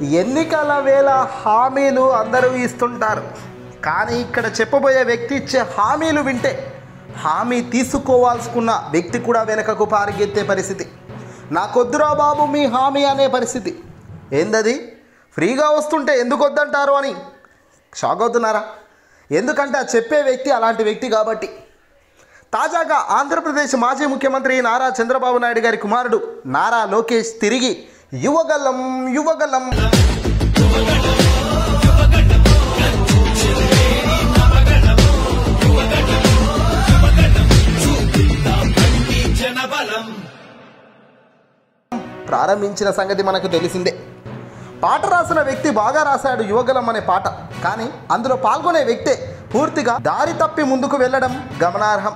ఎన్నికల వేళ హామీలు అందరూ ఇస్తుంటారు కానీ ఇక్కడ చెప్పబోయే వ్యక్తి ఇచ్చే హామీలు వింటే హామీ తీసుకోవాల్సుకున్న వ్యక్తి కూడా వెనకకు పారిగెత్తే పరిస్థితి నాకొద్దురా బాబు మీ హామీ అనే పరిస్థితి ఏందది ఫ్రీగా వస్తుంటే ఎందుకు వద్దంటారు అని షాక్ అవుతున్నారా ఎందుకంటే ఆ చెప్పే వ్యక్తి అలాంటి వ్యక్తి కాబట్టి తాజాగా ఆంధ్రప్రదేశ్ మాజీ ముఖ్యమంత్రి నారా చంద్రబాబు నాయుడు గారి కుమారుడు నారా లోకేష్ తిరిగి యువగలం యువగలం ప్రారంభించిన సంగతి మనకు తెలిసిందే పాట రాసిన వ్యక్తి బాగా రాశాడు యువగలం అనే పాట కానీ అందులో పాల్గొనే వ్యక్తే పూర్తిగా దారి తప్పి ముందుకు వెళ్ళడం గమనార్హం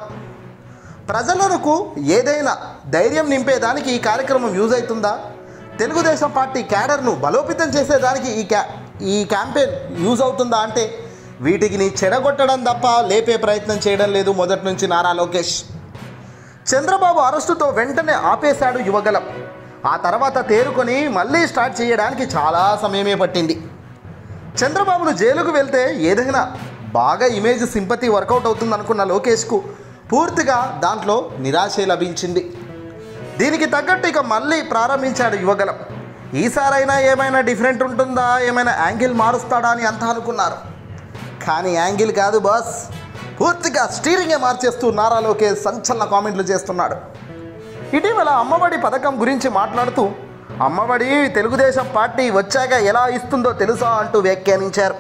ప్రజలకు ఏదైనా ధైర్యం నింపేదానికి ఈ కార్యక్రమం యూజ్ అవుతుందా తెలుగుదేశం పార్టీ క్యాడర్ను బలోపేతం చేసేదానికి ఈ క్యా ఈ క్యాంపెయిన్ యూజ్ అవుతుందా అంటే వీటికి చెడగొట్టడం తప్ప లేపే ప్రయత్నం చేయడం లేదు మొదటి నుంచి నారా లోకేష్ చంద్రబాబు అరెస్టుతో వెంటనే ఆపేశాడు యువగలం ఆ తర్వాత తేరుకొని మళ్ళీ స్టార్ట్ చేయడానికి చాలా సమయమే పట్టింది చంద్రబాబును జైలుకు వెళ్తే ఏదైనా బాగా ఇమేజ్ సింపతి వర్కౌట్ అవుతుంది అనుకున్న లోకేష్కు పూర్తిగా దాంట్లో నిరాశే లభించింది దీనికి తగ్గట్టు ఇక మళ్ళీ ప్రారంభించాడు యువగలం ఈసారైనా ఏమైనా డిఫరెంట్ ఉంటుందా ఏమైనా యాంగిల్ మారుస్తాడా అని అంతా అనుకున్నారు కానీ యాంగిల్ కాదు బాస్ పూర్తిగా స్టీరింగే మార్చేస్తూ నారా లోకేష్ సంచలన కామెంట్లు చేస్తున్నాడు ఇటీవల అమ్మఒడి పథకం గురించి మాట్లాడుతూ అమ్మఒడి తెలుగుదేశం పార్టీ వచ్చాక ఎలా ఇస్తుందో తెలుసా అంటూ వ్యాఖ్యానించారు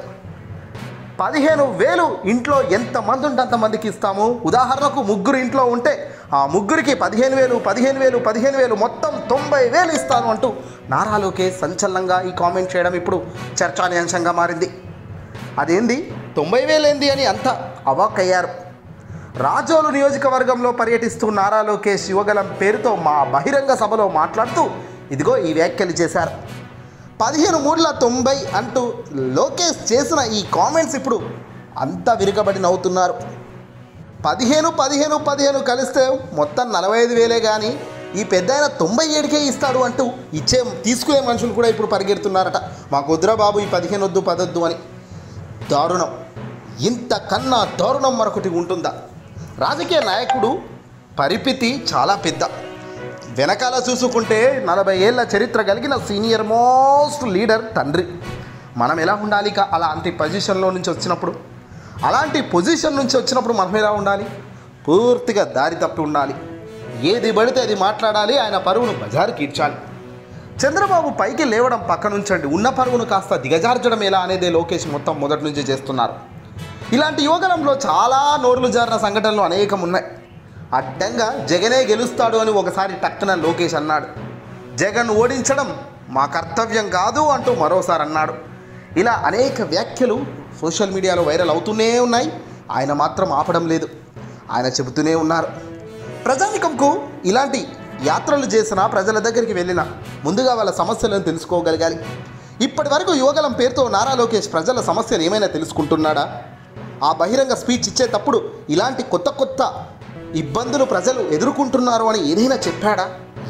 పదిహేను వేలు ఇంట్లో ఎంతమంది ఉంటే అంతమందికి ఇస్తాము ఉదాహరణకు ముగ్గురు ఇంట్లో ఉంటే ఆ ముగ్గురికి పదిహేను వేలు పదిహేను వేలు పదిహేను వేలు మొత్తం తొంభై వేలు ఇస్తాను అంటూ నారా లోకేష్ సంచలనంగా ఈ కామెంట్ చేయడం ఇప్పుడు చర్చానీయాంశంగా మారింది అదేంది తొంభై వేలేంది అని అంతా అవాక్కయ్యారు రాజోలు నియోజకవర్గంలో పర్యటిస్తూ నారా లోకేష్ యువగలం పేరుతో మా బహిరంగ సభలో మాట్లాడుతూ ఇదిగో ఈ వ్యాఖ్యలు చేశారు పదిహేను మూడుల తొంభై అంటూ లోకేష్ చేసిన ఈ కామెంట్స్ ఇప్పుడు అంతా విరగబడి నవ్వుతున్నారు పదిహేను పదిహేను పదిహేను కలిస్తే మొత్తం నలభై ఐదు వేలే కానీ ఈ పెద్ద ఆయన తొంభై ఏడుకే ఇస్తాడు అంటూ ఇచ్చే తీసుకునే మనుషులు కూడా ఇప్పుడు పరిగెడుతున్నారట మాకు వద్దురా బాబు ఈ పదిహేను వద్దు పదొద్దు అని దారుణం ఇంతకన్నా దారుణం మరొకటి ఉంటుందా రాజకీయ నాయకుడు పరిపితి చాలా పెద్ద వెనకాల చూసుకుంటే నలభై ఏళ్ళ చరిత్ర కలిగిన సీనియర్ మోస్ట్ లీడర్ తండ్రి మనం ఎలా ఉండాలి ఇక అలాంటి పొజిషన్లో నుంచి వచ్చినప్పుడు అలాంటి పొజిషన్ నుంచి వచ్చినప్పుడు మనం ఎలా ఉండాలి పూర్తిగా దారి తప్పి ఉండాలి ఏది పడితే అది మాట్లాడాలి ఆయన పరువును బజారుకి ఇడ్చాలి చంద్రబాబు పైకి లేవడం పక్క నుంచండి ఉన్న పరువును కాస్త దిగజార్చడం ఎలా అనేదే లోకేష్ మొత్తం మొదటి నుంచి చేస్తున్నారు ఇలాంటి యువగలంలో చాలా నోర్లు జారిన సంఘటనలు అనేకం ఉన్నాయి అడ్డంగా జగనే గెలుస్తాడు అని ఒకసారి టక్కున లోకేష్ అన్నాడు జగన్ ఓడించడం మా కర్తవ్యం కాదు అంటూ మరోసారి అన్నాడు ఇలా అనేక వ్యాఖ్యలు సోషల్ మీడియాలో వైరల్ అవుతూనే ఉన్నాయి ఆయన మాత్రం ఆపడం లేదు ఆయన చెబుతూనే ఉన్నారు ప్రజానికంకు ఇలాంటి యాత్రలు చేసిన ప్రజల దగ్గరికి వెళ్ళిన ముందుగా వాళ్ళ సమస్యలను తెలుసుకోగలగాలి ఇప్పటి వరకు యువగలం పేరుతో నారా లోకేష్ ప్రజల సమస్యలు ఏమైనా తెలుసుకుంటున్నాడా ఆ బహిరంగ స్పీచ్ ఇచ్చేటప్పుడు ఇలాంటి కొత్త కొత్త ఇబ్బందులు ప్రజలు ఎదుర్కొంటున్నారు అని ఏదైనా చెప్పాడా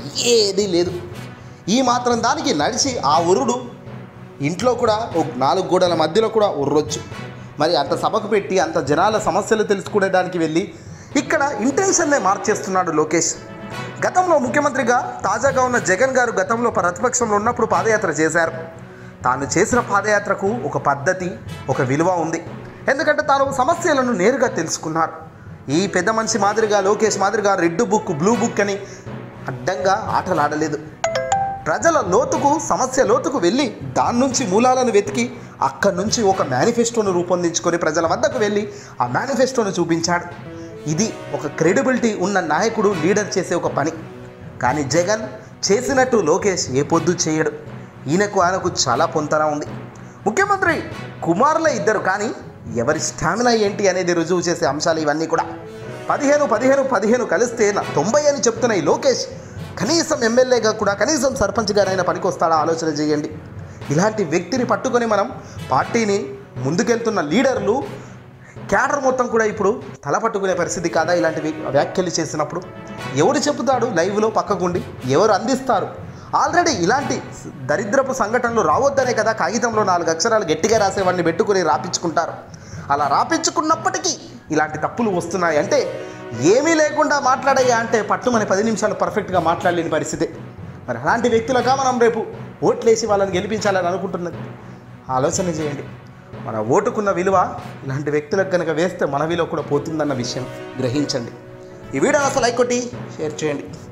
ఏదీ లేదు ఈ మాత్రం దానికి నడిచి ఆ ఉరుడు ఇంట్లో కూడా ఒక నాలుగు గోడల మధ్యలో కూడా ఉర్రొచ్చు మరి అంత సభకు పెట్టి అంత జనాల సమస్యలు తెలుసుకునేదానికి వెళ్ళి ఇక్కడ ఇంటెన్షన్నే మార్చేస్తున్నాడు లోకేష్ గతంలో ముఖ్యమంత్రిగా తాజాగా ఉన్న జగన్ గారు గతంలో ప్రతిపక్షంలో ఉన్నప్పుడు పాదయాత్ర చేశారు తాను చేసిన పాదయాత్రకు ఒక పద్ధతి ఒక విలువ ఉంది ఎందుకంటే తాను సమస్యలను నేరుగా తెలుసుకున్నారు ఈ పెద్ద మనిషి మాదిరిగా లోకేష్ మాదిరిగా రెడ్ బుక్ బ్లూ బుక్ అని అడ్డంగా ఆటలాడలేదు ప్రజల లోతుకు సమస్య లోతుకు వెళ్ళి దాని నుంచి మూలాలను వెతికి అక్కడి నుంచి ఒక మేనిఫెస్టోను రూపొందించుకొని ప్రజల వద్దకు వెళ్ళి ఆ మేనిఫెస్టోను చూపించాడు ఇది ఒక క్రెడిబిలిటీ ఉన్న నాయకుడు లీడర్ చేసే ఒక పని కానీ జగన్ చేసినట్టు లోకేష్ ఏ పొద్దు చేయడు ఈయనకు ఆయనకు చాలా పొంతన ఉంది ముఖ్యమంత్రి కుమారుల ఇద్దరు కానీ ఎవరి స్టామినా ఏంటి అనేది రుజువు చేసే అంశాలు ఇవన్నీ కూడా పదిహేను పదిహేను పదిహేను కలిస్తే నా తొంభై అని చెప్తున్న ఈ లోకేష్ కనీసం ఎమ్మెల్యేగా కూడా కనీసం సర్పంచ్ గారైనా పనికొస్తాడా ఆలోచన చేయండి ఇలాంటి వ్యక్తిని పట్టుకొని మనం పార్టీని ముందుకెళ్తున్న లీడర్లు క్యాడర్ మొత్తం కూడా ఇప్పుడు తల పట్టుకునే పరిస్థితి కాదా ఇలాంటి వ్య- వ్యాఖ్యలు చేసినప్పుడు ఎవరు చెబుతాడు లైవ్లో పక్కకుండి ఎవరు అందిస్తారు ఆల్రెడీ ఇలాంటి దరిద్రపు సంఘటనలు రావద్దనే కదా కాగితంలో నాలుగు అక్షరాలు గట్టిగా రాసేవాడిని పెట్టుకుని రాపించుకుంటారు అలా రాపించుకున్నప్పటికీ ఇలాంటి తప్పులు వస్తున్నాయి అంటే ఏమీ లేకుండా మాట్లాడయ్యా అంటే పట్టుమని పది నిమిషాలు పర్ఫెక్ట్గా మాట్లాడలేని పరిస్థితి మరి అలాంటి వ్యక్తులుగా మనం రేపు ఓట్లేసి వాళ్ళని గెలిపించాలని అనుకుంటున్నది ఆలోచన చేయండి మన ఓటుకున్న విలువ ఇలాంటి వ్యక్తులకు కనుక వేస్తే మన విలువ కూడా పోతుందన్న విషయం గ్రహించండి ఈ వీడియో అసలు లైక్ కొట్టి షేర్ చేయండి